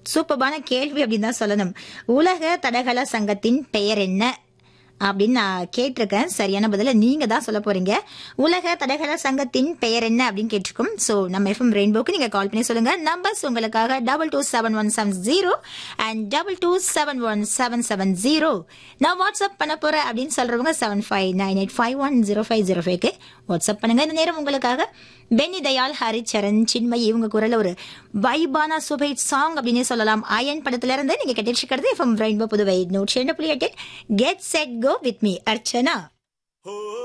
சூப்பரான கேள்வி அப்படின்னு தான் சொல்லணும் உலக தடகள சங்கத்தின் பெயர் என்ன அப்படின்னு நான் கேட்டிருக்கேன் சரியான பதில நீங்க தான் சொல்ல போறீங்க உலக தடகள சங்கத்தின் பெயர் என்ன அப்படின்னு கேட்டிருக்கோம் சோ நம்ம எஃப்எம் ரெயின்போக்கு நீங்க கால் பண்ணி சொல்லுங்க நம்பர்ஸ் உங்களுக்காக double two seven one seven zero and double two seven one seven seven zero நான் வாட்ஸ்அப் பண்ண போறேன் அப்படின்னு சொல்றவங்க seven five nine eight five one zero five zero ஃபைவ்க்கு வாட்ஸ்அப் பண்ணுங்க இந்த நேரம் உங்களுக்காக பென்னி தயாள் ஹரிச்சரன் சின்மயி இவங்க குரல்ல ஒரு வைபான சுபைட் சாங் அப்படின்னு சொல்லலாம் அயன் படத்துல இருந்து நீங்க கேட்டுட்டு இருக்கிறது எஃப்எம் ரெயின்போ புதுவை நூற்றி ரெண்டு புள்ளி எட்டு get set go with me Archana